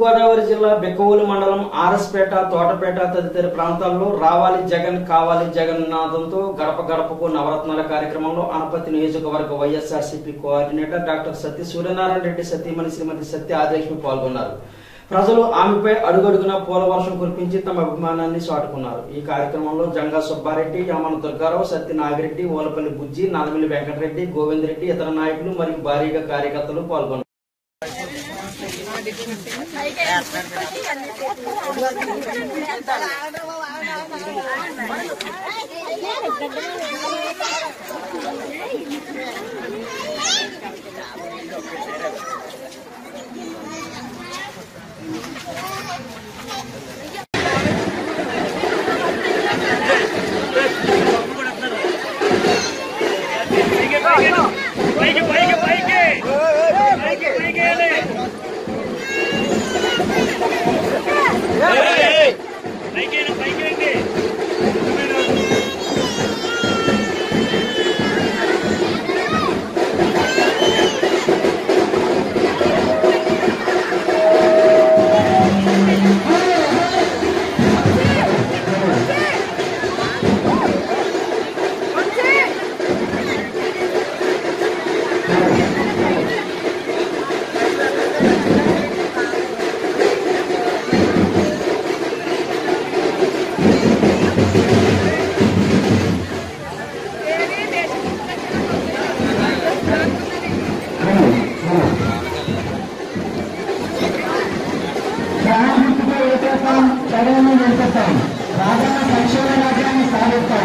తూర్పుగోదావరి జిల్లా బెక్కవోలు మండలం ఆర్ఎస్పేట తోటపేట తదితర ప్రాంతాల్లో రావాలి జగన్ కావాలి జగన్ నాదంతో గడప గడపకు నవరత్నాల కార్యక్రమంలో అనపతి నియోజకవర్గ YSRCP coordinator doctor Satya Suryanarayana Reddy సతీమణి శ్రీమతి సత్య ఆదేశం పాల్గొన్నారు ప్రజలు ఆమెపై అడుగడుగున పూల వర్షం కురిపించి తమ అభిమానాన్ని చాటుకున్నారు ఈ కార్యక్రమంలో జంగా సుబ్బారెడ్డి యామన దుర్గారావు సత్య నాగిరెడ్డి ఓలపల్లి బుజ్జి నాదమిల్లి వెంకటరెడ్డి గోవింద్ రెడ్డి ఇతర నాయకులు మరియు భారీగా కార్యకర్తలు పాల్గొన్నారు పైకి పైకి పైకి పైకి పైకి పైకి పైకి రండి ప్రారంభించుకో ఏకేస్తాం చదువును నిలిపిస్తాం రాజన్న సంక్షేమ రాజ్యాన్ని సాధిస్తాం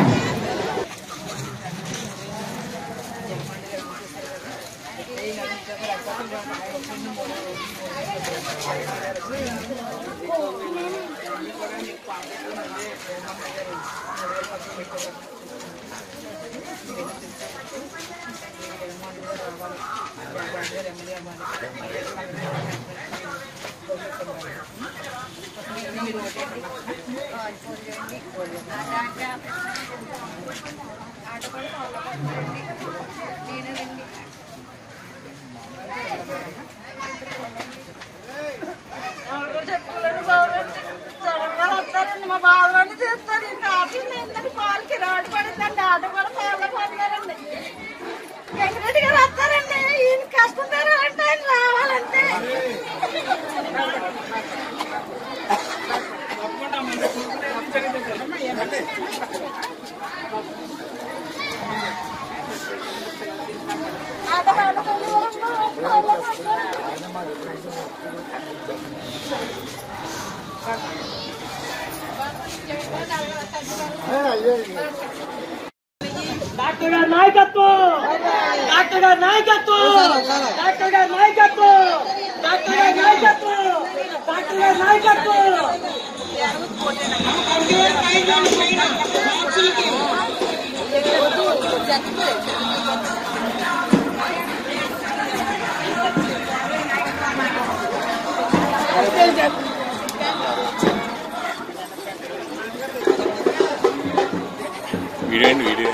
మా బావలోనే చేస్తారు ఇంకా ఆఫీస్ ఏంటంటే పాలకి రోడ్డు పడిందండి ఆటో కూడా పాలలో పడినారండి వెంకటరెడ్డి గారు వస్తారండి ఈయన కష్టం అంటే ఆయన రావాలంటే ఆటో పాలలో డాక్టర్ గారి నాయకత్వం డాక్టర్ గారి నాయకత్వం డాక్టర్ గారి నాయకత్వం డాక్టర్ గారి నాయకత్వం డాక్టర్ గారి నాయకత్వం వీడియో అండి వీడియో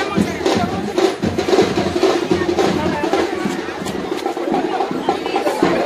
ఆ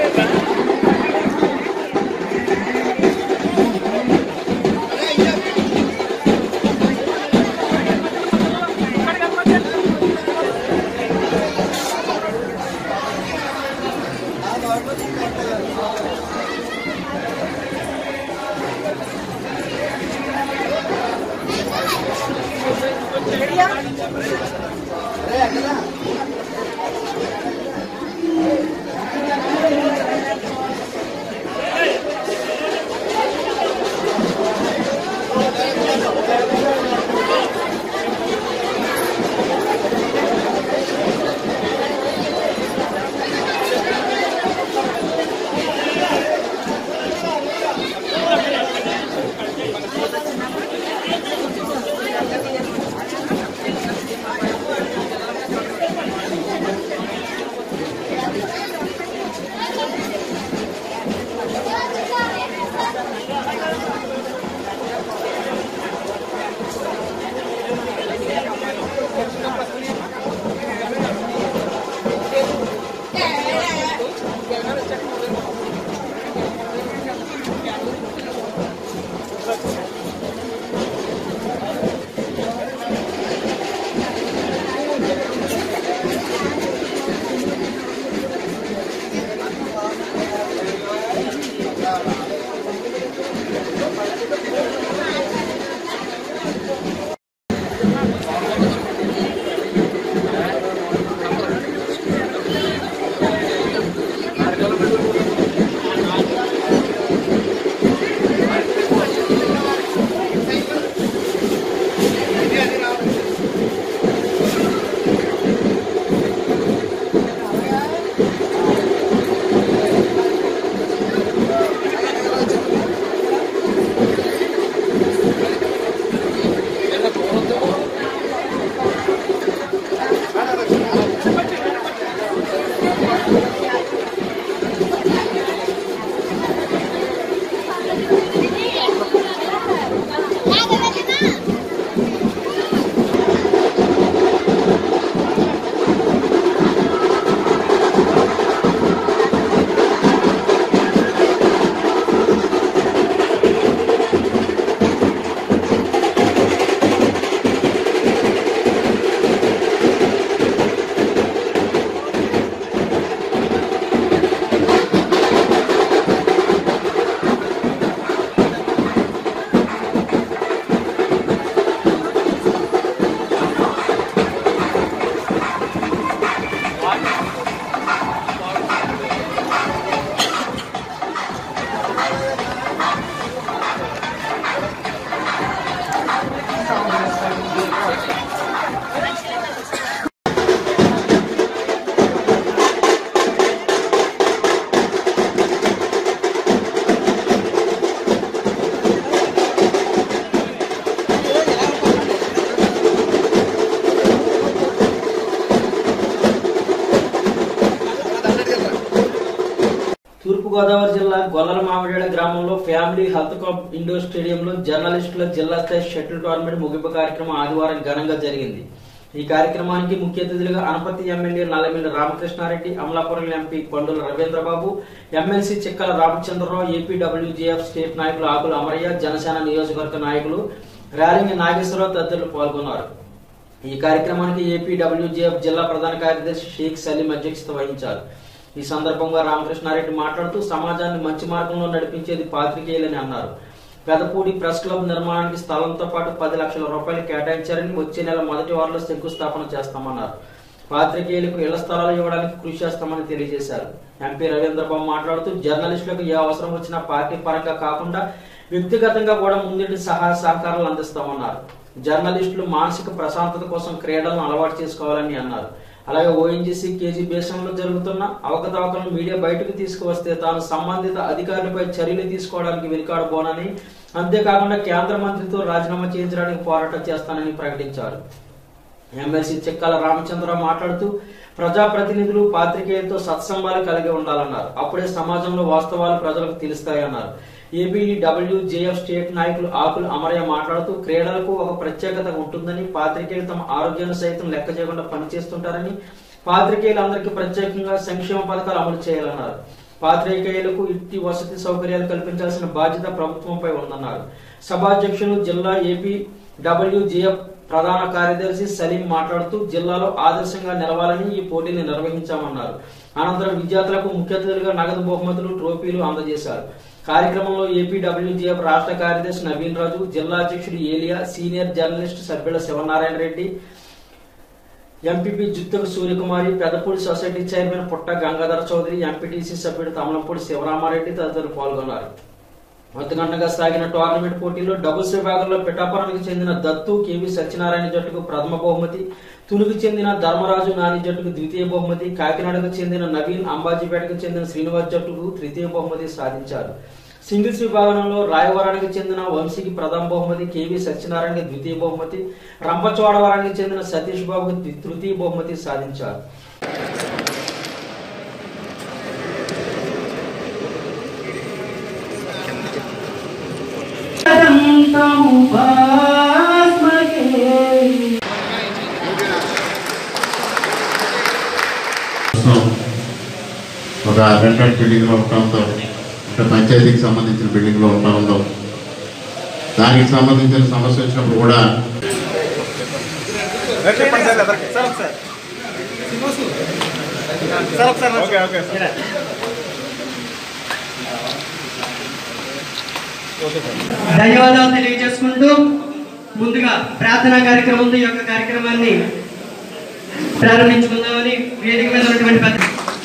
తూర్పుగోదావరి జిల్లా గొల్లల మామిడాడ గ్రామంలో ఫ్యామిలీ హెల్త్ క్లబ్ ఇండోర్ స్టేడియంలో జర్నలిస్టుల జిల్లా స్థాయి షటిల్ టోర్నమెంట్ ముగింపు కార్యక్రమం ఆదివారం ఘనంగా జరిగింది ఈ కార్యక్రమానికి ముఖ్య అతిథులుగా Anaparthi MLA Nallamilli Ramakrishna Reddy Amalapuram MP Pandula Ravindra Babu MLC Chikkala Ramachandra Rao APWJF state నాయకులు ఆకుల అమరయ్య జనసేన నియోజకవర్గ నాయకులు ర్యాలింగ్ నాగేశ్వరరావు తదితరులు పాల్గొన్నారు ఈ కార్యక్రమానికి ఏపీడబ్ల్యూజేఎఫ్ జిల్లా ప్రధాన కార్యదర్శి షేక్ సలీం అధ్యక్షత వహించారు ఈ సందర్భంగా రామకృష్ణారెడ్డి మాట్లాడుతూ సమాజాన్ని మంచి మార్గంలో నడిపించేది పాత్రికేయులని అన్నారు పెదపూడి ప్రెస్ క్లబ్ నిర్మాణానికి స్థలంతో పాటు పది లక్షల రూపాయలు కేటాయించారని వచ్చే నెల మొదటి వారంలో శంకుస్థాపన చేస్తామన్నారు పాత్రికేయులకు ఇళ్ల స్థలాలు ఇవ్వడానికి కృషి చేస్తామని తెలియజేశారు ఎంపీ రవీంద్రబాబు మాట్లాడుతూ జర్నలిస్టులకు ఏ అవసరం వచ్చినా పార్టీ పరంగా కాకుండా వ్యక్తిగతంగా కూడా ముందుండి సహాయ సహకారాలు అందిస్తామన్నారు జర్నలిస్టులు మానసిక ప్రశాంతత కోసం క్రీడలను అలవాటు చేసుకోవాలని అన్నారు అలాగే ఓఎన్జీసీ కేజీ బేసంలో జరుగుతున్న అవకతవకలను మీడియా బయటకు తీసుకువస్తే తాను సంబంధిత అధికారులపై చర్యలు తీసుకోవడానికి వెనుకాడబోనని అంతేకాకుండా కేంద్ర మంత్రితో రాజీనామా చేయించడానికి పోరాటం చేస్తానని ప్రకటించారు ఎమ్మెల్సీ చిక్కాల రామచంద్రరావు మాట్లాడుతూ ప్రజాప్రతినిధులు పాత్రికేయులతో సత్సంబాలు కలిగి ఉండాలన్నారు అప్పుడే సమాజంలో వాస్తవాలు ప్రజలకు తెలుస్తాయన్నారు ఏబీడబ్ల్యూజేఎఫ్ స్టేట్ నాయకులు ఆకులు అమరయ్య మాట్లాడుతూ క్రీడలకు ఒక ప్రత్యేకత ఉంటుందని పాత్రికేయులు తమ ఆరోగ్యాన్ని సైతం లెక్క చేయకుండా పనిచేస్తుంటారని పాత్రికేయులందరికీ ప్రత్యేకంగా సంక్షేమ పథకాలు అమలు చేయాలన్నారు పాత్రికేయులకు ఇట్టి వసతి సౌకర్యాలు కల్పించాల్సిన బాధ్యత ప్రభుత్వంపై ఉందన్నారు సభాధ్యక్షులు జిల్లా ఏపీ డబ్ల్యూజేఎఫ్ ప్రధాన కార్యదర్శి సలీం మాట్లాడుతూ జిల్లాలో ఆదర్శంగా నిలవాలని ఈ పోటీని నిర్వహించామన్నారు అనంతరం విద్యార్థులకు ముఖ్య అతిథులుగా నగదు బహుమతులు ట్రోఫీలు అందజేశారు కార్యక్రమంలో ఏపీడబ్ల్యూజీఎఫ్ రాష్ట్ర కార్యదర్శి నవీన్ రాజు జిల్లా అధ్యక్షుడు ఏలియా సీనియర్ జర్నలిస్ట్ సభ్యుల Sivanarayana Reddy MPP Juttuku Suryakumari Peddapudi society chairman Putta Gangadhara Chowdary MPTC సభ్యుడు తమలంపూడి శివరామారెడ్డి తదితరులు పాల్గొన్నారు మొత్తగంటగా సాగిన టోర్నమెంట్ పోటీలో డబుల్స్ విభాగంలో పిఠాపురానికి చెందిన దత్తు కేవీ సత్యనారాయణ జట్టుకు ప్రథమ బహుమతి తులుకు చెందిన ధర్మరాజు నాని జట్టుకు ద్వితీయ బహుమతి కాకినాడకు చెందిన నవీన్ అంబాజీపేటకు చెందిన శ్రీనివాస్ జట్టుకు తృతీయ బహుమతి సాధించారు సింగిల్స్ విభాగంలో రాయవరానికి చెందిన వంశీకి ప్రథమ బహుమతి కేవీ సత్యనారాయణకి ద్వితీయ బహుమతి రంపచోడవరానికి చెందిన సతీష్ బాబుకి ద్వి- తృతీయ బహుమతి సాధించారు నము భాస్మగే ప్రస్తుతం ఒక రెంటెడ్ బిల్డింగ్లో ఉండటంతో అంటే పంచాయతీకి సంబంధించిన బిల్డింగ్లో ఉండటంతో దానికి సంబంధించిన సమస్య వచ్చినప్పుడు కూడా ధన్యవాదాలు తెలియజేసుకుంటూ ముందుగా ప్రార్థనా కార్యక్రమం ఈ యొక్క కార్యక్రమాన్ని ప్రారంభించుకుందామని వేదిక మీద ఉన్నటువంటి పెద్ద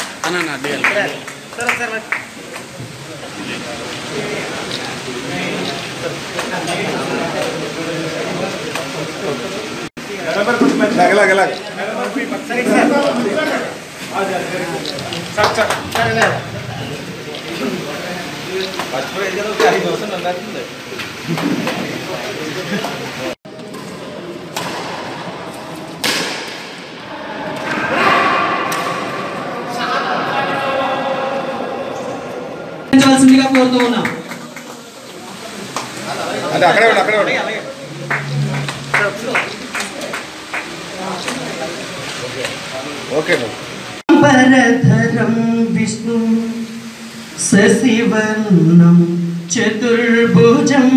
ఉంచవలసిందిగా కోరుతూ ఉన్నాం అదే అక్కడే ఉండి అక్కడే ఉండి ఓకే పరధరం విష్ణు శశివర్ణం చతుర్భుజం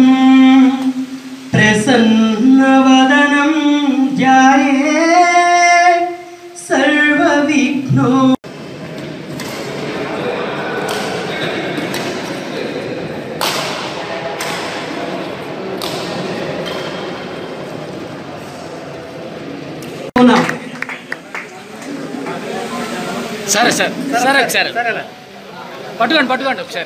ప్రసన్నవదనం ధ్యాయే సర్వవిఘ్నో ఉన్నాం సరే సార్ సరే సరే పట్టుకోండి పట్టుకోండి ఒకసారి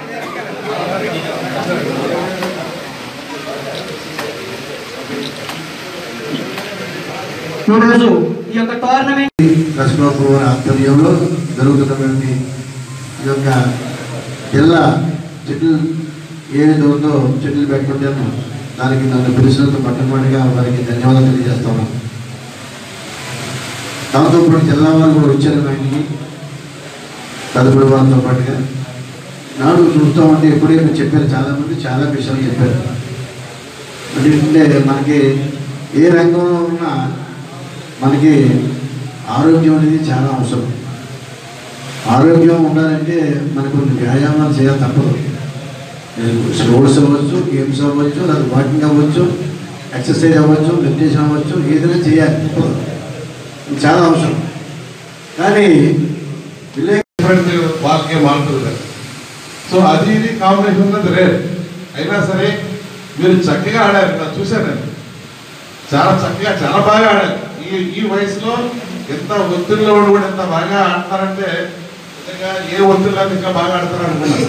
ఈరోజు ఈ యొక్క టోర్నమెంట్ కసిబాబు ఆధ్వర్యంలో జరుగుతున్నటువంటి ఈ యొక్క జిల్లా చెట్లు ఏదైతే ఉందో చెట్లు పెట్టుకుంటాను దానికి నన్ను పిలిచినందుకు మొట్టమొదటిగా వారికి ధన్యవాదాలు తెలియజేస్తాను దాంతో పాటు జిల్లా వారు కూడా వచ్చారు ఆయనకి తదుపరి వారితో పాటుగా నాడు చూస్తూ ఉంటే ఎప్పుడైనా చెప్పారు చాలామంది చాలా విషయాలు చెప్పారు అంటే మనకి ఏ రంగంలో ఉన్నా మనకి ఆరోగ్యం అనేది చాలా అవసరం ఆరోగ్యం ఉండాలంటే మనకు కొన్ని వ్యాయామాలు చేయాలి తప్పదు స్పోర్ట్స్ అవ్వచ్చు గేమ్స్ అవ్వచ్చు లేదా వాకింగ్ అవ్వచ్చు ఎక్సర్సైజ్ అవ్వచ్చు మెడిటేషన్ అవ్వచ్చు ఏదైనా చేయాలి తప్పదు ఇది చాలా అవసరం కానీ విలేజ్ డిఫరెంట్ బాల్ గేమ్ ఆడుతుంది సో అది ఇది కాంబినేషన్ ఉన్నది రేర్ అయినా సరే మీరు చక్కగా ఆడారు నేను చూశాను నేను చాలా చక్కగా చాలా బాగా ఆడారు ఈ ఈ వయసులో ఎంత ఒత్తిడిలో ఉండి కూడా ఎంత బాగా ఆడతారంటే నిజంగా ఏ ఒత్తిడి లేకుండా ఇంకా బాగా ఆడతారు అనుకున్నాను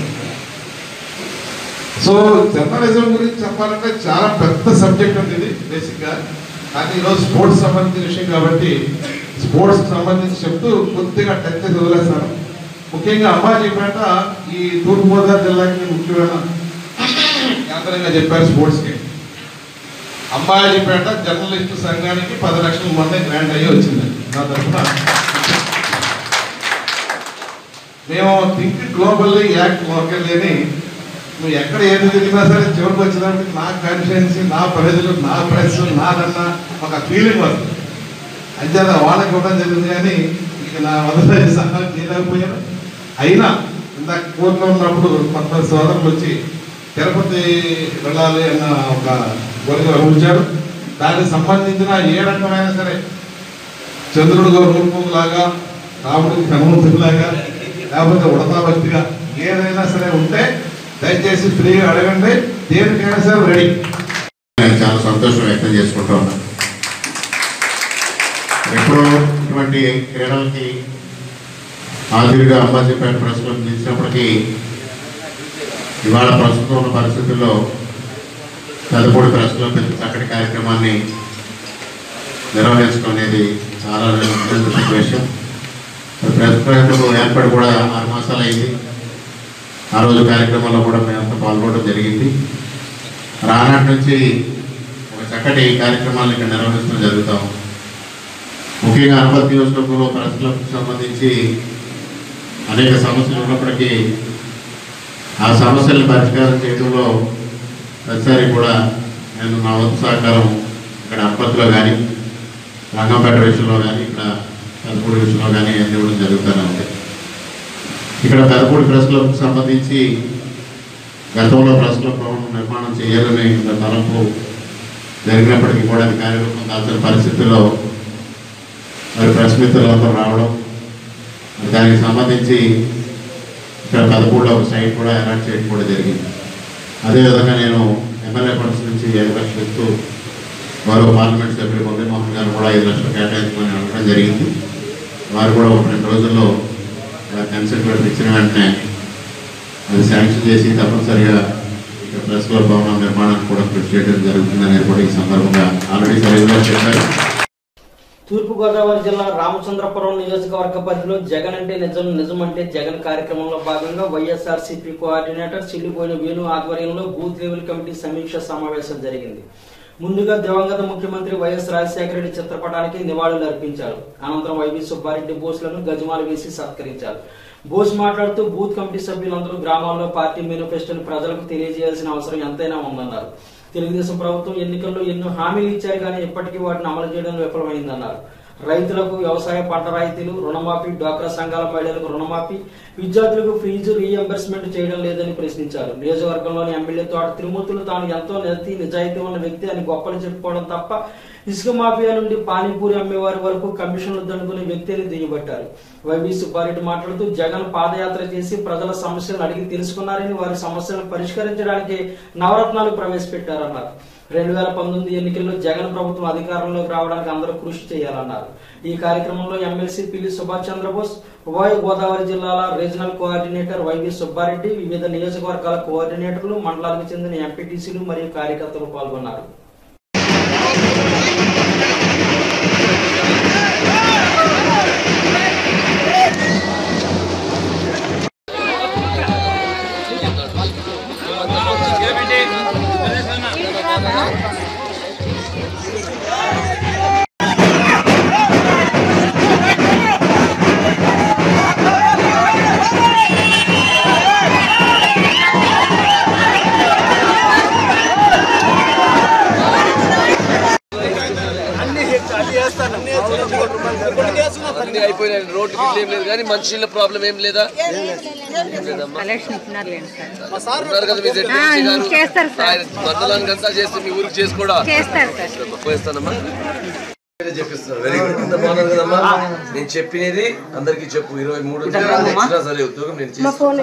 సో జర్నలిజం గురించి చెప్పాలంటే చాలా పెద్ద సబ్జెక్ట్ ఉంది ఇది బేసిక్గా కానీ ఈరోజు స్పోర్ట్స్ సంబంధించిన విషయం కాబట్టి స్పోర్ట్స్ సంబంధించి చెప్తూ కొద్దిగా టచ్ చేసి వదిలేస్తాను ముఖ్యంగా అమ్మాజీపేట ఈ తూర్పుగోదావరి జిల్లాకి ముఖ్యమైన కేంద్రంగా చెప్పారు స్పోర్ట్స్కి అంబాజీపేట జర్నలిస్టు సంఘానికి పది లక్షల మంది గ్రాంట్ అయ్యి వచ్చింది నా తరఫున మేము థింక్ గ్లోబల్లీ యాక్ట్ లోకల్ అని నువ్వు ఎక్కడ ఏది తిరిగినా సరే చివరికి వచ్చినప్పటికి నా కాన్ఫిడెన్సీ నా పరిధులు నా ప్రెస్ నాదన్న ఒక ఫీలింగ్ వస్తుంది అంచేత వాళ్ళకి ఇవ్వడం జరిగింది కానీ ఇక నా వదల సహాయం చేయలేకపోయాను అయినా ఇందాక కోర్టులో ఉన్నప్పుడు కొంత సోదరులు వచ్చి తిరుపతి వెళ్ళాలి అన్న ఒక కోరిక ఉంచారు దానికి సంబంధించిన ఏ రకమైన సరే చంద్రుడు రూపం లాగా రాముడికి హనుమంతుడిలాగా లేకపోతే ఉడతా భక్తిగా ఏదైనా సరే ఉంటే దయచేసి ఫ్రీగా అడగండి దేనికైనా సరే రెడీ నేను చాలా సంతోషం వ్యక్తం చేసుకుంటూ ఉన్నాను ఎప్పుడో ఇటువంటి క్రీడలకి ఆదిరిగా అంబాజీపేట ప్రెస్ క్లబ్ నిలిచినప్పటికీ ఇవాళ ప్రస్తుతం ఉన్న పరిస్థితుల్లో పెద్దపూడి ప్రెస్ క్లబ్ ఇంత చక్కటి కార్యక్రమాన్ని నిర్వహించుకునేది చాలా అభినందించిన విషయం ప్రెస్ క్లబ్ ఏర్పడి కూడా ఆరు మాసాలు అయింది ఆ రోజు కార్యక్రమంలో కూడా మేమంతా పాల్గొనడం జరిగింది రానాటి నుంచి ఒక చక్కటి కార్యక్రమాలను ఇక్కడ నిర్వహించడం జరుగుతాం ముఖ్యంగా అనుమతి నియోజకవర్గంలో ప్రెస్ క్లబ్కి సంబంధించి అనేక సమస్యలు ఉన్నప్పటికీ ఆ సమస్యలను పరిష్కారం చేయడంలో ప్రతిసారి కూడా నేను నా వంతు సహకారం ఇక్కడ అప్పట్లో కానీ రంగంపేట విషయంలో కానీ ఇక్కడ పెదపూడి విషయంలో కానీ అన్ని ఇవ్వడం జరుగుతూనే ఉంది ఇక్కడ పెదపూడి ప్రెస్ క్లబ్కి సంబంధించి గతంలో ప్రెస్ క్లబ్ భవనం నిర్మాణం చేయాలని ఇంత తలంపు జరిగినప్పటికీ కూడా అది కార్యరూపం దాల్చిన పరిస్థితుల్లో మరి ప్రెస్ మిత్రులందరూ రావడం మరి దానికి సంబంధించి ఇక్కడ పెదపూడిలో ఒక సైట్ కూడా అలాట్ చేయడం కూడా జరిగింది అదేవిధంగా నేను ఎమ్మెల్యే ఫండ్స్ నుంచి ఐదు లక్షలు ఇస్తూ గౌరవ పార్లమెంట్ సభ్యులు మురళీమోహన్ గారు కూడా ఐదు లక్షలు కేటాయించమని అడగడం జరిగింది వారు కూడా ఒక రెండు రోజుల్లో కన్సెంట్ లెటర్ ఇచ్చిన వెంటనే అది శాంక్షన్ చేసి తప్పనిసరిగా ఇక్కడ ప్రెస్ క్లబ్ భవనం నిర్మాణానికి కూడా కృషి చేయడం జరుగుతుందనేది కూడా ఈ సందర్భంగా ఆల్రెడీ సరిగ్గా చెప్పారు తూర్పుగోదావరి జిల్లా రామచంద్రపురం నియోజకవర్గ పరిధిలో జగన్ అంటే నిజం నిజం అంటే జగన్ కార్యక్రమంలో భాగంగా వైఎస్ఆర్సీపీ కోఆర్డినేటర్ చిల్లిపోయిన వేణు ఆధ్వర్యంలో బూత్ లెవెల్ కమిటీ సమీక్ష సమావేశం జరిగింది ముందుగా దివంగత ముఖ్యమంత్రి వైఎస్ రాజశేఖర రెడ్డి చిత్రపటానికి నివాళులు అర్పించారు అనంతరం వైవి సుబ్బారెడ్డి బోస్లను గజమాలు వేసి సత్కరించారు బోస్ మాట్లాడుతూ బూత్ కమిటీ సభ్యులందరూ గ్రామాల్లో పార్టీ మేనిఫెస్టోని ప్రజలకు తెలియజేయాల్సిన అవసరం ఎంతైనా ఉందన్నారు తెలుగుదేశం ప్రభుత్వం ఎన్నికల్లో ఎన్నో హామీలు ఇచ్చారు కానీ ఇప్పటికీ వాటిని అమలు చేయడం విఫలమైందన్నారు రైతులకు వ్యవసాయ పంట రాయితీలు రుణమాఫీ డ్వాక్రా సంఘాల మహిళలకు రుణమాఫీ విద్యార్థులకు ఫీజు రీఎంబర్స్మెంట్ చేయడం లేదని ప్రశ్నించారు నియోజకవర్గంలోని ఎమ్మెల్యే తోట తిరుమూర్తులు తాను ఎంతో నెత్తి నిజాయితీ ఉన్న వ్యక్తి అని గొప్పలు చెప్పుకోవడం తప్ప ఇసుక మాఫియా నుండి పానీపూరి అమ్మేవారి వరకు కమిషన్లు దండుకునే వ్యక్తి అని దుయ్యబట్టారు వైవి సుబ్బారెడ్డి మాట్లాడుతూ జగన్ పాదయాత్ర చేసి ప్రజల సమస్యలు అడిగి తెలుసుకున్నారని వారి సమస్యలను పరిష్కరించడానికి నవరత్నాలు ప్రవేశపెట్టారన్నారు రెండు వేల పంతొమ్మిది ఎన్నికల్లో జగన్ ప్రభుత్వం అధికారంలోకి రావడానికి అందరూ కృషి చేయాలన్నారు ఈ కార్యక్రమంలో ఎమ్మెల్సీ పిల్లి సుభాష్ చంద్రబోస్ ఉభయ గోదావరి జిల్లాల రీజనల్ కోఆర్డినేటర్ వైవి సుబ్బారెడ్డి వివిధ నియోజకవర్గాల కోఆర్డినేటర్లు మండలాలకు చెందిన ఎంపీటీసీలు మరియు కార్యకర్తలు పాల్గొన్నారు అన్ని అయిపోయినాయి రోడ్డు గిట్ల ఏం లేదు కానీ మంచి ప్రాబ్లం ఏం లేదా ఉన్నారు కదా మీ జడ్పీటీసీ గారు చేస్తారు సార్. ఆయన మండలానికి అంతా చేస్తే మీ ఊరికి చేసి కూడా చేస్తారు సార్ పోయిస్తానమ్మా చెప్పిస్తున్నారు వెరీ గుడ్ అంత బాగున్నారు కదమ్మా నేను చెప్పినది అందరికి చెప్పు ఇరవై మూడు ఎక్స్ట్రా సరే ఉద్యోగం నేను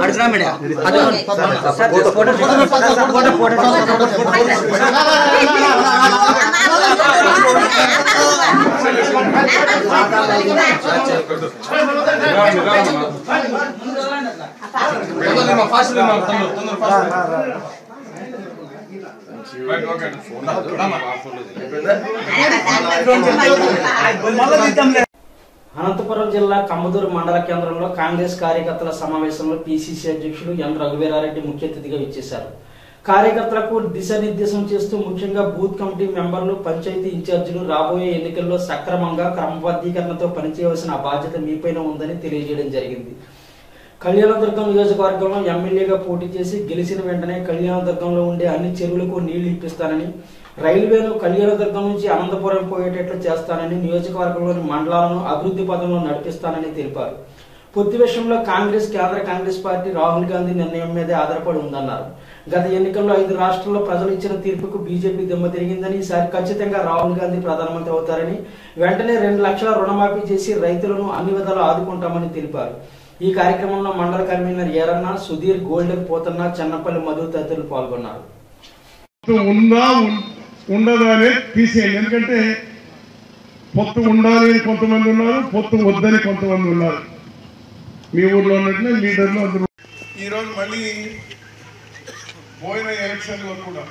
అనంతపురం జిల్లా కమ్మదూరు మండల కేంద్రంలో కాంగ్రెస్ కార్యకర్తల సమావేశంలో పిసిసి అధ్యక్షుడు ఎన్ రఘువీరారెడ్డి ముఖ్య అతిథిగా ఇచ్చేశారు కార్యకర్తలకు దిశానిర్దేశం చేస్తూ ముఖ్యంగా బూత్ కమిటీ మెంబర్లు పంచాయతీ ఇన్ఛార్జీలు రాబోయే ఎన్నికల్లో సక్రమంగా క్రమబద్ధీకరణతో పనిచేయవలసిన బాధ్యత మీపైన ఉందని తెలియజేయడం జరిగింది కళ్యాణదుర్గం నియోజకవర్గంలో ఎమ్మెల్యేగా పోటీ చేసి గెలిచిన వెంటనే కళ్యాణదుర్గంలో ఉండే అన్ని చెరువులకు నీళ్లు ఇప్పిస్తానని రైల్వేను కళ్యాణదుర్గం నుంచి అనంతపురం పోయేటట్లు చేస్తానని నియోజకవర్గంలోని మండలాలను అభివృద్ధి పదంలో నడిపిస్తానని తెలిపారు పొత్తి విషయంలో కాంగ్రెస్ కేంద్ర కాంగ్రెస్ పార్టీ రాహుల్ గాంధీ నిర్ణయం మీదే ఆధారపడి ఉందన్నారు గత ఎన్నికల్లో ఐదు రాష్ట్రాల్లో ప్రజలు ఇచ్చిన తీర్పుకు బీజేపీ దిమ్మ తిరిగిందని ఈసారి ఖచ్చితంగా రాహుల్ గాంధీ ప్రధానమంత్రి అవుతారని వెంటనే రెండు లక్షల రుణమాఫీ చేసి రైతులను అన్ని విధాలు ఆదుకుంటామని తెలిపారు ఈ కార్యక్రమంలో మండల కన్వీనర్ ఏరన్న సుధీర్ గోల్డెన్ పోతన్న చెన్నపల్లి మధు తదితరులు పాల్గొన్నారు ఉందా ఉం- ఉండదా అనేది తీసేయండి ఎందుకంటే పొత్తు ఉండాలి అని కొంతమంది ఉన్నారు పొత్తు వద్దని కొంతమంది ఉన్నారు మీ ఊర్లో ఉన్నట్లే లీడర్లు అందరూ ఈరోజు మళ్ళీ పోయిన ఎలక్షన్లో కూడా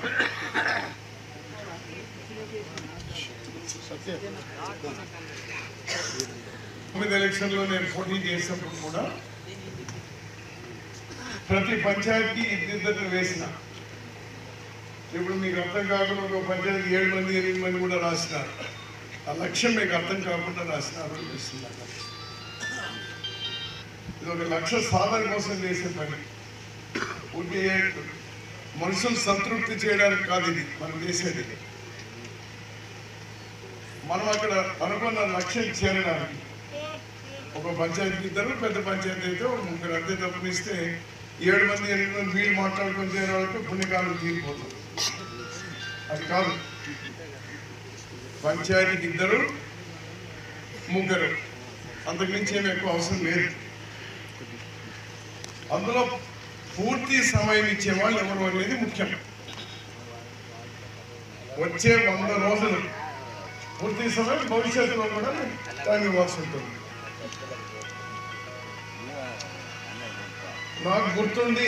తొమ్మిది ఎలక్షన్లో నేను పోటీ చేసినప్పుడు కూడా ప్రతి పంచాయతీకి ఇద్దరిద్దరు వేసిన ఇప్పుడు మీకు అర్థం కాకుండా ఒక పంచాయతీ ఏడు మంది ఎనిమిది మంది కూడా రాసినారు ఆ లక్ష్యం మీకు అర్థం కాకుండా రాసినారు అనిపిస్తుంది నాకు. ఇది ఒక లక్ష్య సాధన కోసం చేసే పని ఊరికే మనుషులు సంతృప్తి చేయడానికి కాదు ఇది మనం చేసేది మనం అక్కడ అనుకున్న లక్ష్యం చేరడానికి ఒక పంచాయతీ ఇద్దరు పెద్ద పంచాయతీ అయితే ఒక ముగ్గురు అంతే తప్పనిస్తే ఏడు మంది ఎనిమిది మంది వీళ్ళు మాట్లాడుకొని చేరే వరకు పుణ్యకాలం తీరిపోతుంది అది కాదు పంచాయతీకి ఇద్దరు ముగ్గురు అంతకుమించి ఏమి ఎక్కువ అవసరం లేదు అందులో పూర్తి సమయం ఇచ్చే వాళ్ళు ఎవరు అనేది ముఖ్యం వచ్చే వంద రోజులు పూర్తి సమయం భవిష్యత్తులో కూడా టైం ఇవ్వాల్సి ఉంటుంది నాకు గుర్తుంది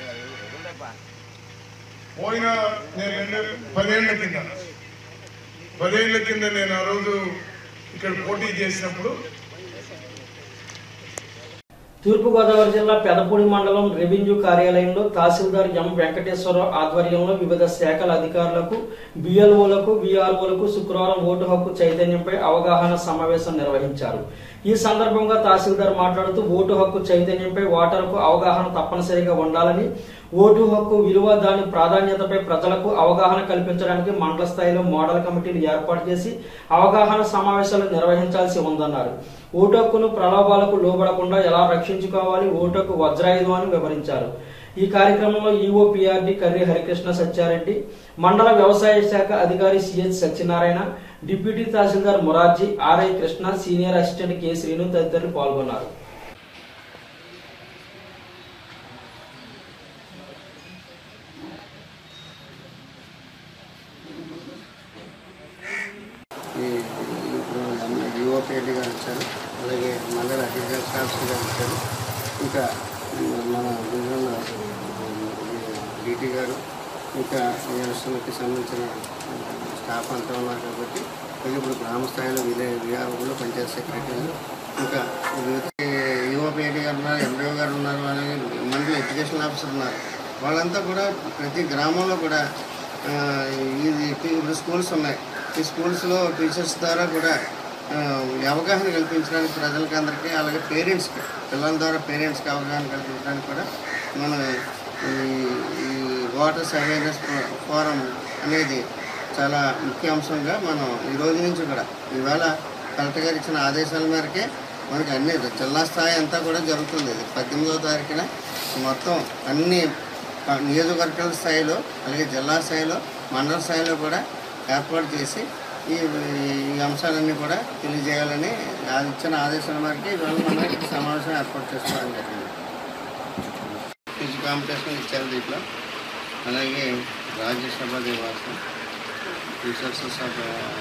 పోయిన నేను రెండు పదేళ్ల కింద పదేళ్ల కింద నేను ఆ రోజు ఇక్కడ పోటీ చేసినప్పుడు తూర్పుగోదావరి జిల్లా పెదపూడి మండలం రెవెన్యూ కార్యాలయంలో తహసీల్దార్ ఎం వెంకటేశ్వరరావు ఆధ్వర్యంలో వివిధ శాఖల అధికారులకు బిఎల్ఓలకు విఆర్ఓలకు శుక్రవారం ఓటు హక్కు చైతన్యంపై అవగాహన సమావేశం నిర్వహించారు ఈ సందర్భంగా తహసీల్దార్ మాట్లాడుతూ ఓటు హక్కు చైతన్యంపై ఓటరుకు అవగాహన తప్పనిసరిగా ఉండాలని ఓటు హక్కు విలువ దాని ప్రాధాన్యతపై ప్రజలకు అవగాహన కల్పించడానికి మండల స్థాయిలో మోడల్ కమిటీలు ఏర్పాటు చేసి అవగాహన సమావేశాలు నిర్వహించాల్సి ఉందన్నారు ఓటు హక్కును ప్రలోభాలకు లోబడకుండా ఎలా రక్షించుకోవాలి ఓటు హక్కు వజ్రాయుధం అని వివరించారు ఈ కార్యక్రమంలో ఈఓ పిఆర్డి కర్రి హరికృష్ణ సత్యారెడ్డి మండల వ్యవసాయ శాఖ అధికారి CH Satyanarayana deputy tahsildar Morarji RI Krishna senior assistant K Srinu తదితరులు పాల్గొన్నారు ఈ ఇప్పుడు యువపేటి గారు వచ్చారు అలాగే మండల అగ్రికల్చర్ ఆఫీసర్ గారు వచ్చారు ఇంకా మన డివిజన్లో డిటి గారు ఇంకా వ్యవస్థలకి సంబంధించిన స్టాఫ్ అంతా ఉన్నారు కాబట్టి అలాగే ఇప్పుడు గ్రామ స్థాయిలో విలేజ్ విఆర్ఓలు పంచాయత్ సెక్రటరీలు ఇంకా యువపేటి గారు ఉన్నారు ఎండిఓ గారు ఉన్నారు అలాగే మండల ఎడ్యుకేషన్ ఆఫీసర్ ఉన్నారు వాళ్ళంతా కూడా ప్రతి గ్రామంలో కూడా ఆ, ఇది ఇప్పుడు స్కూల్స్ ఉన్నాయి ఈ స్కూల్స్లో టీచర్స్ ద్వారా కూడా ఆ, ఈ అవగాహన కల్పించడానికి ప్రజలకి అందరికీ అలాగే పేరెంట్స్కి పిల్లల ద్వారా పేరెంట్స్కి అవగాహన కల్పించడానికి కూడా మనం ఈ ఈ వాటర్స్ అవేర్నెస్ ఫోరం అనేది చాలా ముఖ్య అంశంగా మనం ఈ రోజు నుంచి కూడా ఈవేళ కలెక్టర్ గారు ఇచ్చిన ఆదేశాల మేరకే మనకి అన్ని జిల్లా స్థాయి అంతా కూడా జరుగుతుంది ఇది పద్దెనిమిదవ తారీఖున మొత్తం అన్ని ఆ, నియోజకవర్గాల స్థాయిలో అలాగే జిల్లా స్థాయిలో మండల స్థాయిలో కూడా ఏర్పాటు చేసి ఈ ఈ అంశాలన్నీ కూడా తెలియజేయాలని అది ఇచ్చిన ఆదేశాల మేరకు ఇవాళ మనం ఇక్కడ సమావేశం ఏర్పాటు చేసుకోవడం జరిగింది క్విజ్ కాంపిటీషన్ ఇచ్చారు దీంట్లో అలాగే రాజ్యసభ దివాసం రిసోర్సెస్ ఆఫ్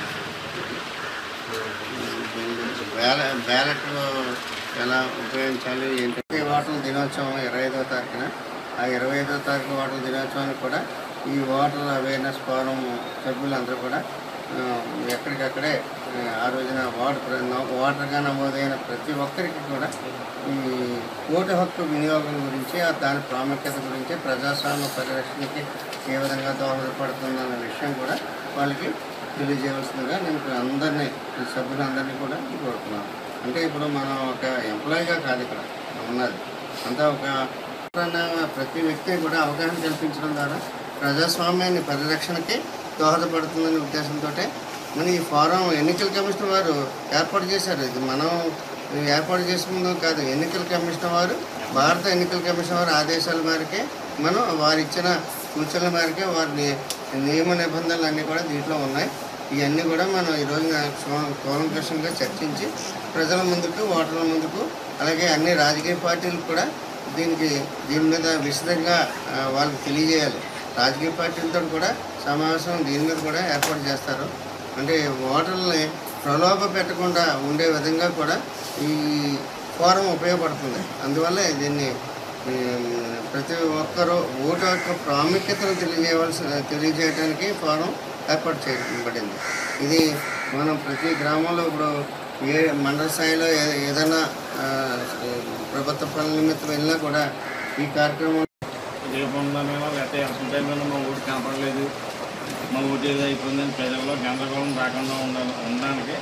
బ్యాల బ్యాలెట్ ఎలా ఉపయోగించాలి ఏంటంటే ఓటర్ల దినోత్సవం ఇరవై ఐదో తారీఖున ఆ ఇరవై ఐదో తారీఖు ఓటర్ల దినోత్సవానికి కూడా ఈ ఓటర్ అవేర్నెస్ ఫోరం సభ్యులందరూ కూడా ఆ, ఎక్కడికక్కడే ఆ, ఆ రోజున ఓటర్ ప్ర- నమో- ఓటర్గా నమోదైన ప్రతి ఒక్కరికి కూడా ఈ ఓటు హక్కు వినియోగం గురించి ఆ దాని ప్రాముఖ్యత గురించి ప్రజాస్వామ్య పరిరక్షణకి ఏ విధంగా దోహదపడుతుందన్న విషయం కూడా వాళ్ళకి తెలియజేయవలసిందిగా నేను ఇప్పుడు అందరినీ ఈ సభ్యులందరినీ కూడా కోరుతున్నాను అంటే ఇప్పుడు మనం ఒక ఎంప్లాయీగా కాదు ఇక్కడ ఉన్నది అంతా ఒక అన్న ప్రతి వ్యక్తి కూడా అవగాహన కల్పించడం ద్వారా ప్రజాస్వామ్యాన్ని పరిరక్షణకి దోహదపడుతుందనే ఉద్దేశంతో మన ఈ ఫారం ఎన్నికల కమిషన్ వారు ఏర్పాటు చేశారు ఇది మనం ఏర్పాటు చేసుకుందాం కాదు ఎన్నికల కమిషన్ వారు భారత ఎన్నికల కమిషన్ వారి ఆదేశాల మేరకే మనం వారు ఇచ్చిన సూచనల మేరకే వారి నియమ నిబంధనలు అన్నీ కూడా దీంట్లో ఉన్నాయి ఇవన్నీ కూడా మనం ఈ రోజున కూ- కూలంకషంగా చర్చించి ప్రజల ముందుకు ఓటర్ల ముందుకు అలాగే అన్ని రాజకీయ పార్టీలు కూడా దీనికి దీని మీద విశదంగా ఆ, వాళ్ళకి తెలియజేయాలి రాజకీయ పార్టీలతో కూడా సమావేశం దీని మీద కూడా ఏర్పాటు చేస్తారు అంటే ఓటర్లని ప్రలోభ పెట్టకుండా ఉండే విధంగా కూడా ఈ ఫోరం ఉపయోగపడుతుంది అందువల్ల దీన్ని ఉమ్, ప్రతి ఒక్కరూ ఓటు యొక్క ప్రాముఖ్యతను తెలియజేయవలసిన తెలియజేయడానికి ఫోరం ఏర్పాటు చేయబడింది ఇది మనం ప్రతి గ్రామంలో ఇప్పుడు ఏ మండల స్థాయిలో ఏ- ఏదైనా ఆ, ప్రభుత్వ పనుల నిమిత్తం వెళ్ళినా కూడా ఈ కార్యక్రమం రేపొందనైనా లేకపోతే ఎలక్షన్ టైంలో మా ఊరు కనపడలేదు మా ఊరు ఏదో అయిపోయిందని ప్రజల్లో గందరగోళం రాకుండా ఉండాలి ఉండడానికి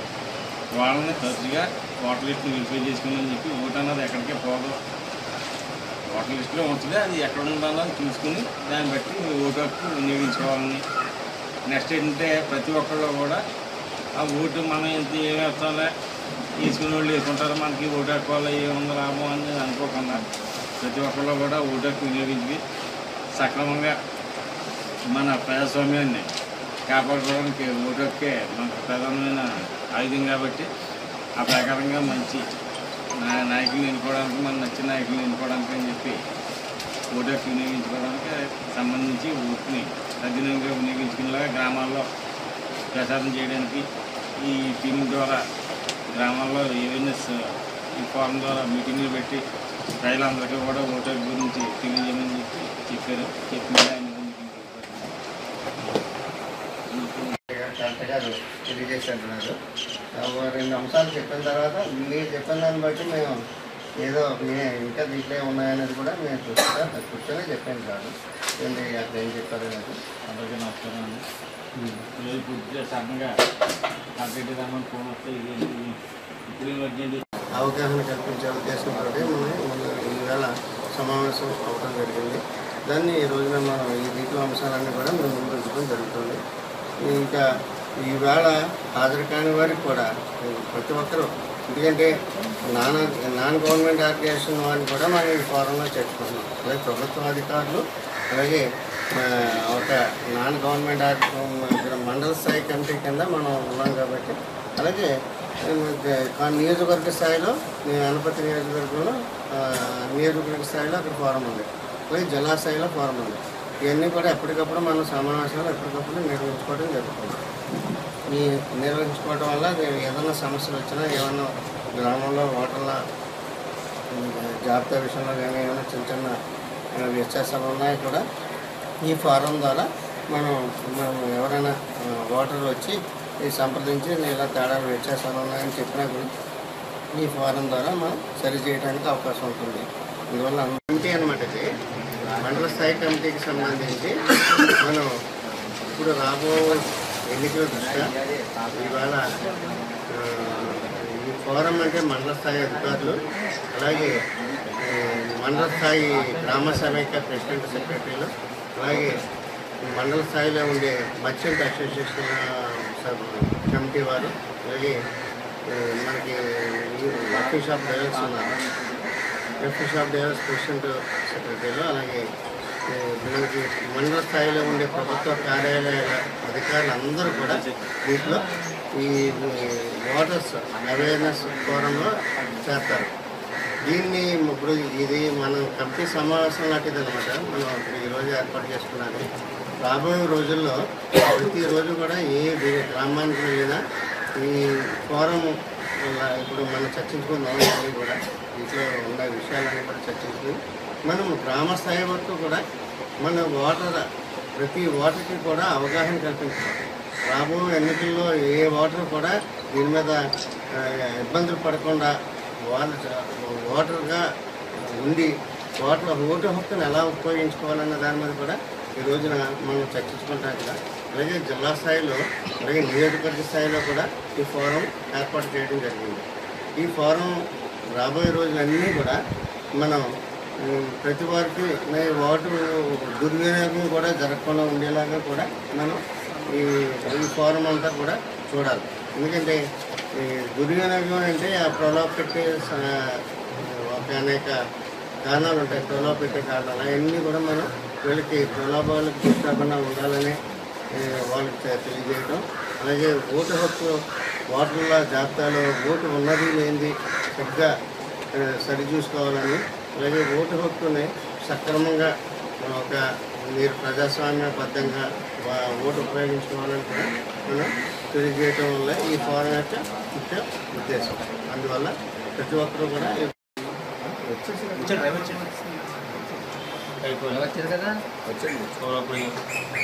వాళ్ళని తరచుగా ఓటర్ లిస్ట్ని వెరిఫై చేసుకుని చెప్పి ఓటు అన్నది ఎక్కడికే పోదు ఓటర్ లిస్టులో ఉంటుంది అది ఎక్కడ ఉండాలో అని చూసుకుని దాన్ని బట్టి మీ ఓటు హక్కు వినియోగించుకోవాలని నెక్స్ట్ ఏంటంటే ప్రతి ఒక్కళ్ళు కూడా ఆ ఓటు మనం ఎంత ఏమి వేస్తాలే తీసుకునే వాళ్ళు వేసుకుంటారు మనకి ఓటు హక్కు వల్ల ఏముంది లాభం అని అనుకోకుండా ప్రతి ఒక్కళ్ళు కూడా ఓటు హక్కు వినియోగించి సక్రమంగా మన ప్రజాస్వామ్యాన్ని కాపాడుకోవడానికి ఓటు హక్కే మనకు ప్రధానమైన ఆయుధం కాబట్టి ఆ ప్రకారంగా మంచి నా- నాయకులు ఎన్నుకోవడానికి మన నచ్చిన నాయకులు ఎన్నుకోవడానికి అని చెప్పి ఓటు హక్కు వినియోగించుకోవడానికి సంబంధించి ఓటుని తగినంగా వినియోగించుకునేలాగా గ్రామాల్లో ప్రచారం చేయడానికి ఈ టీం ద్వారా గ్రామాల్లో అవేర్నెస్ ఈ ఫోరం ద్వారా మీటింగ్లు పెట్టి ప్రజలందరికీ కూడా ఓటు హక్కు గురించి తెలియజేయమని చెప్పి చెప్పారు చెప్పిన ఆయన కరెక్ట్ గారు తెలియజేసి అంటున్నారు ఆ, ఓ రెండు అంశాలు చెప్పిన తర్వాత మీరు చెప్పిన దాన్ని బట్టి మేము ఏదో మే ఇంకా దీంట్లో ఉన్నాయనేది కూడా మేము చూస్తా కూర్చొని చెప్పాను కాదు ఏంటి అక్కడ ఏం చెప్పారు అనేది అందరికీ నమస్కారం అండి ఈరోజు పూర్తిగా సడన్గా కంప్లీట్ రమ్మని ఫోన్ వస్తే ఇది ఇది ఇప్పుడు వచ్చింది అవగాహన కల్పించే ఉద్దేశంతో మనం మన ఈవేళ సమావేశం అవడం జరిగింది దాన్ని ఈ రోజున మనం ఈ దీంట్లో అంశాలన్నీ కూడా మేము ముందు ఉంచడం జరుగుతుంది ఇంకా ఈవేళ హాజరు కాని వారికి కూడా ప్రతి ఒక్కరూ ఎందుకంటే నాన్ నాన్ గవర్నమెంట్ ఆర్గనైజేషన్ వారిని కూడా మనం ఈ ఫోరంలో చేర్చుకుంటున్నాం అలాగే ప్రభుత్వ అధికారులు అలాగే ఆ, ఒక నాన్ గవర్నమెంట్ ఆర్- ఇక్కడ మండల స్థాయి కమిటీ కింద మనం ఉన్నాం కాబట్టి అలాగే ఆ, నియోజకవర్గ స్థాయిలో ఈ అనపతి నియోజకవర్గంలో ఆ, నియోజకవర్గ స్థాయిలో అక్కడ ఫోరం ఉంది అలాగే జిల్లా స్థాయిలో ఫోరం ఉంది ఇవన్నీ కూడా ఎప్పటికప్పుడు మనం సమావేశాలు ఎప్పటికప్పుడు నిర్వహించుకోవడం జరుగుతుంది ఈ నిర్వహించుకోవడం వల్ల ఏదైనా సమస్యలు వచ్చినా ఏమన్నా గ్రామంలో ఓటర్ల ఉమ్, జాబితా విషయంలో కానీ ఏమైనా చిన్న చిన్న ఆ, వ్యత్యాసాలు ఉన్నాయి కూడా ఈ ఫారం ద్వారా మనం మనం ఎవరైనా ఆ, ఓటర్లు వచ్చి ఈ సంప్రదించి ఇలా తేడా వ్యత్యాసాలు ఉన్నాయని చెప్పినా కూడా ఈ ఫారం ద్వారా మనం సరి చేయడానికి అవకాశం ఉంటుంది అందువల్ల కమిటీ అనమాట ఇది మండల స్థాయి కమిటీకి సంబంధించి మనం ఇప్పుడు రాబో ఎన్నికల దృష్ట్యా ఇవాళ ఆ, ఈ ఫోరం అంటే మండల స్థాయి అధికారులు అలాగే ఆ, మండల స్థాయి గ్రామ సమైక్య ప్రెసిడెంట్ సెక్రటరీలు అలాగే మండల స్థాయిలో ఉండే మర్చెంట్ అసోసియేషన్ సబ్ కమిటీ వారు అలాగే ఆ, మనకి ఆఫీస్ ఆఫ్ డైరెక్ట్స్ ఉన్నారు ఆఫీస్ ఆఫ్ డైరెక్ట్స్ ప్రెసిడెంట్ సెక్రటరీలు అలాగే ఆ, మనకి మండల స్థాయిలో ఉండే ప్రభుత్వ కార్యాలయాల అధికారులు అందరూ కూడా దీంట్లో ఈ ఓటర్స్ అవేర్నెస్ ఫోరంలో చేస్తారు దీన్ని ఇప్పుడు ఇది మనం కమిటీ సమావేశం లాంటిది అనమాట మనం ఇప్పుడు ఈరోజు ఏర్పాటు చేసుకున్నది రాబోయే రోజుల్లో ప్రతిరోజు కూడా ఏ ది- గ్రామానికి వెళ్ళినా ఈ ఫోరం వల్ల ఇప్పుడు మనం చర్చించుకుందాం ఇవన్నీ కూడా దీంట్లో ఉన్న విషయాలన్నీ కూడా చర్చించుకుని మనం గ్రామ స్థాయి వరకు కూడా మన ఓటర్ ప్రతి ఓటర్కి కూడా అవగాహన కల్పించాలి రాబో ఎన్నికల్లో ఏ ఓటర్ కూడా దీని మీద ఆ, ఇబ్బందులు పడకుండా వాళ్ళు చ- ఓటర్గా ఉండి ఓటర్ ఓటు హక్కును ఎలా ఉపయోగించుకోవాలన్న దాని మీద కూడా ఈ రోజున మనం చర్చించుకుంటాం కదా అలాగే జిల్లా స్థాయిలో అలాగే నియోజకవర్గ స్థాయిలో కూడా ఈ ఫోరం ఏర్పాటు చేయడం జరిగింది ఈ ఫోరం రాబోయే రోజులన్నీ కూడా మనం ఉమ్, ప్రతి వారికి నే ఓటు దుర్వినియోగం కూడా జరగకుండా ఉండేలాగా కూడా మనం ఈ ఈ ఫోరం అంతా కూడా చూడాలి ఎందుకంటే ఈ దుర్వినియోగం అంటే ఆ ప్రలోభ పెట్టే స- ఒక అనేక కారణాలు ఉంటాయి ప్రలోభ పెట్టే కారణాలు అవన్నీ కూడా మనం వీళ్ళకి ప్రలోభాలకు గుర్తకుండా ఉండాలని ఏ, వాళ్ళకి తె- తెలియజేయడం అలాగే ఓటు హక్కు ఓటర్ల జాబితాలో ఓటు ఉన్నది లేనిది సరిగ్గా ఆ, సరిచూసుకోవాలని అలాగే ఓటు హక్కుని సక్రమంగా ఒక మీరు ప్రజాస్వామ్యబద్ధంగా వా- ఓటు ఉపయోగించుకోవాలని కూడా మనం తెలియజేయటం వల్ల ఈ ఫోరం యొక్క ముఖ్య ఉద్దేశం అందువల్ల ప్రతి ఒక్కరూ కూడా ఈ- వచ్చారు కదా వచ్చండి